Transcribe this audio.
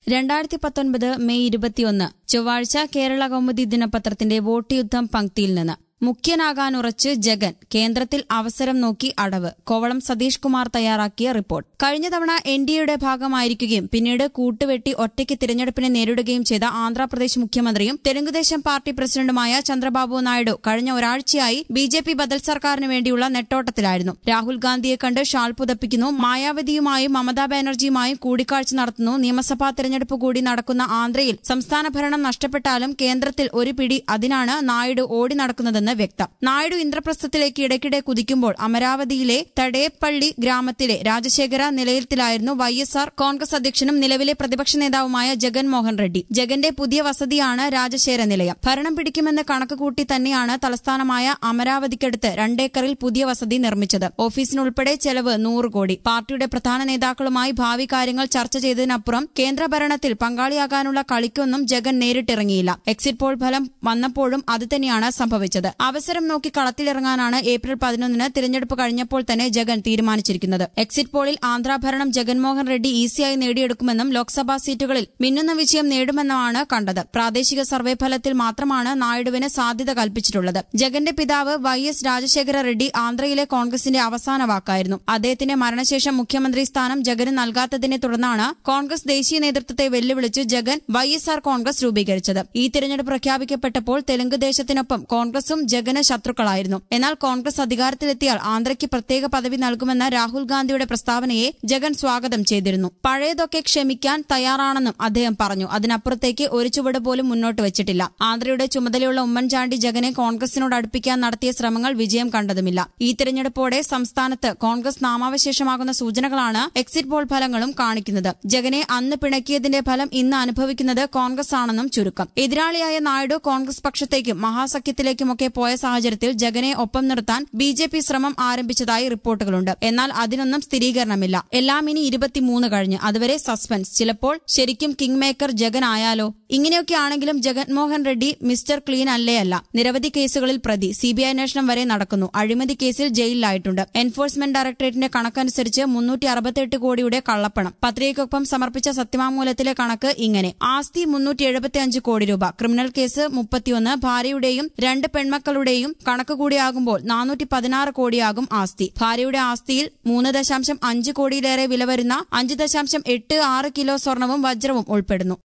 രണ്ടായിരത്തി പത്തൊൻപത് മെയ് ഇരുപത്തിയൊന്ന് ചൊവ്വാഴ്ച കേരള കൗമുദി ദിനപത്രത്തിന്റെ വോട്ട് യുദ്ധം പങ്ക്തിയിൽ നിന്ന് മുഖ്യനാകാനുറച്ച് ജഗൻ കേന്ദ്രത്തിൽ അവസരം നോക്കി അടവ് കോവളം സതീഷ് കുമാർ തയ്യാറാക്കിയ റിപ്പോർട്ട് കഴിഞ്ഞ തവണ എൻ ഡി എയുടെ ഭാഗമായിരിക്കുകയും പിന്നീട് കൂട്ടുവെട്ടി ഒറ്റയ്ക്ക് തിരഞ്ഞെടുപ്പിനെ നേരിടുകയും ചെയ്ത ആന്ധ്രാപ്രദേശ് മുഖ്യമന്ത്രിയും തെലുങ്കുദേശം പാർട്ടി പ്രസിഡന്റുമായ ചന്ദ്രബാബു നായിഡു കഴിഞ്ഞ ഒരാഴ്ചയായി ബി ജെ പി ബദൽ സർക്കാരിന് വേണ്ടിയുള്ള നെട്ടോട്ടത്തിലായിരുന്നു രാഹുൽ ഗാന്ധിയെ കണ്ട് ഷാൾ പുതപ്പിക്കുന്നു മായാവതിയുമായും മമതാ ബാനർജിയുമായും കൂടിക്കാഴ്ച നടത്തുന്നു നിയമസഭാ തെരഞ്ഞെടുപ്പ് കൂടി നടക്കുന്ന ആന്ധ്രയിൽ സംസ്ഥാന ഭരണം നഷ്ടപ്പെട്ടാലും കേന്ദ്രത്തിൽ ഒരു പിടി അതിനാണ് നായിഡു ഓടി നടക്കുന്നതെന്ന് വ്യക്തം നായിഡു ഇന്ദ്രപ്രസ്ഥത്തിലേക്ക് ഇടയ്ക്കിടെ കുതിക്കുമ്പോൾ അമരാവതിയിലെ തടേപ്പള്ളി ഗ്രാമത്തിലെ രാജശേഖര നിലയത്തിലായിരുന്നു വൈ എസ് ആർ കോൺഗ്രസ് അധ്യക്ഷനും നിലവിലെ പ്രതിപക്ഷ നേതാവുമായ ജഗൻമോഹൻ റെഡ്ഡി ജഗന്റെ പുതിയ വസതിയാണ് രാജശേഖര നിലയം ഭരണം പിടിക്കുമെന്ന് കണക്കുകൂട്ടി തന്നെയാണ് തലസ്ഥാനമായ അമരാവതിക്കടുത്ത് രണ്ടേക്കറിൽ പുതിയ വസതി നിർമ്മിച്ചത് ഓഫീസിനുൾപ്പെടെ ചെലവ് നൂറ് കോടി പാർട്ടിയുടെ പ്രധാന നേതാക്കളുമായി ഭാവി കാര്യങ്ങൾ ചർച്ച ചെയ്തതിനപ്പുറം കേന്ദ്ര ഭരണത്തിൽ പങ്കാളിയാകാനുള്ള കളിക്കൊന്നും ജഗൻ നേരിട്ടിറങ്ങിയില്ല എക്സിറ്റ് പോൾ ഫലം വന്നപ്പോഴും അത് തന്നെയാണ് സംഭവിച്ചത് അവസരം നോക്കി കളത്തിലിറങ്ങാനാണ് ഏപ്രിൽ പതിനൊന്നിന് തിരഞ്ഞെടുപ്പ് കഴിഞ്ഞപ്പോൾ തന്നെ ജഗൻ തീരുമാനിച്ചിരിക്കുന്നത് എക്സിറ്റ് പോളിൽ ആന്ധ്രാഭരണം ജഗൻമോഹൻ റെഡ്ഡി ഈസിയായി നേടിയെടുക്കുമെന്നും ലോക്സഭാ സീറ്റുകളിൽ മിന്നുന്ന വിജയം നേടുമെന്നുമാണ് കണ്ടത് പ്രാദേശിക സർവേ ഫലത്തിൽ മാത്രമാണ് നായിഡുവിന് സാധ്യത കൽപ്പിച്ചിട്ടുള്ളത് ജഗന്റെ പിതാവ് വൈ എസ് രാജശേഖര റെഡ്ഡി ആന്ധ്രയിലെ കോൺഗ്രസിന്റെ അവസാന വാക്കായിരുന്നു അദ്ദേഹത്തിന്റെ മരണശേഷം മുഖ്യമന്ത്രി സ്ഥാനം ജഗന് നൽകാത്തതിനെ തുടർന്നാണ് കോൺഗ്രസ് ദേശീയ നേതൃത്വത്തെ വെല്ലുവിളിച്ച് Jagan Y S R Congress രൂപീകരിച്ചത് ഈ തിരഞ്ഞെടുപ്പ് പ്രഖ്യാപിക്കപ്പെട്ടപ്പോൾ തെലുങ്ക് ദേശത്തിനൊപ്പം കോൺഗ്രസും ജഗന് ശത്രുക്കളായിരുന്നു എന്നാൽ കോൺഗ്രസ് അധികാരത്തിലെത്തിയാൽ ആന്ധ്രയ്ക്ക് പ്രത്യേക പദവി നൽകുമെന്ന രാഹുൽ ഗാന്ധിയുടെ പ്രസ്താവനയെ ജഗൻ സ്വാഗതം ചെയ്തിരുന്നു പഴയതൊക്കെ ക്ഷമിക്കാൻ തയ്യാറാണെന്നും അദ്ദേഹം പറഞ്ഞു അതിനപ്പുറത്തേക്ക് ഒരു ചുവട് പോലും മുന്നോട്ട് വെച്ചിട്ടില്ല ആന്ധ്രയുടെ ചുമതലയുള്ള ഉമ്മൻചാണ്ടി ജഗനെ കോൺഗ്രസിനോട് അടുപ്പിക്കാൻ നടത്തിയ ശ്രമങ്ങൾ വിജയം കണ്ടതുമില്ല ഈ തിരഞ്ഞെടുപ്പോടെ സംസ്ഥാനത്ത് കോൺഗ്രസ് നാമാവശേഷമാകുന്ന സൂചനകളാണ് എക്സിറ്റ് പോൾ ഫലങ്ങളും കാണിക്കുന്നത് ജഗനെ അന്ന് പിണക്കിയതിന്റെ ഫലം ഇന്ന് അനുഭവിക്കുന്നത് കോൺഗ്രസ് ആണെന്നും ചുരുക്കം എതിരാളിയായ നായിഡു കോൺഗ്രസ് പക്ഷത്തേക്കും മഹാസഖ്യത്തിലേക്കുമൊക്കെ പോയ സാഹചര്യത്തിൽ ജഗനെ ഒപ്പം നിർത്താൻ ബി ജെ പി ശ്രമം ആരംഭിച്ചതായി റിപ്പോർട്ടുകളുണ്ട് എന്നാൽ അതിനൊന്നും സ്ഥിരീകരണമില്ല എല്ലാം ഇനി ഇരുപത്തിമൂന്ന് കഴിഞ്ഞ് അതുവരെ സസ്പെൻസ് ചിലപ്പോൾ ശരിക്കും കിങ് മേക്കർ ജഗൻ ആയാലോ ഇങ്ങനെയൊക്കെയാണെങ്കിലും ജഗൻമോഹൻ റെഡ്ഡി മിസ്റ്റർ ക്ലീൻ അല്ലേ അല്ല നിരവധി കേസുകളിൽ പ്രതി സിബിഐ അന്വേഷണം വരെ നടക്കുന്നു അഴിമതി കേസിൽ ജയിലിലായിട്ടുണ്ട് എൻഫോഴ്സ്മെന്റ് ഡയറക്ടറേറ്റിന്റെ കണക്കനുസരിച്ച് മുന്നൂറ്റി അറുപത്തെട്ട് കോടിയുടെ കള്ളപ്പണം പത്രികയ്ക്കൊപ്പം സമർപ്പിച്ച സത്യവാങ്മൂലത്തിലെ കണക്ക് ഇങ്ങനെ ആസ്തി മുന്നൂറ്റി എഴുപത്തിയഞ്ച് കോടി രൂപ ക്രിമിനൽ കേസ് മുപ്പത്തിയൊന്ന് ഭാര്യയുടെയും രണ്ട് പെൺമക്കളുടെയും കണക്ക് കൂടിയാകുമ്പോൾ നാനൂറ്റി പതിനാറ് കോടിയാകും ആസ്തി ഭാര്യയുടെ ആസ്തിയിൽ മൂന്ന് ദശാംശം അഞ്ച് കോടിയിലേറെ വില വരുന്ന അഞ്ച് ദശാംശം എട്ട് ആറ് കിലോ സ്വർണവും വജ്രവും ഉൾപ്പെടുന്നു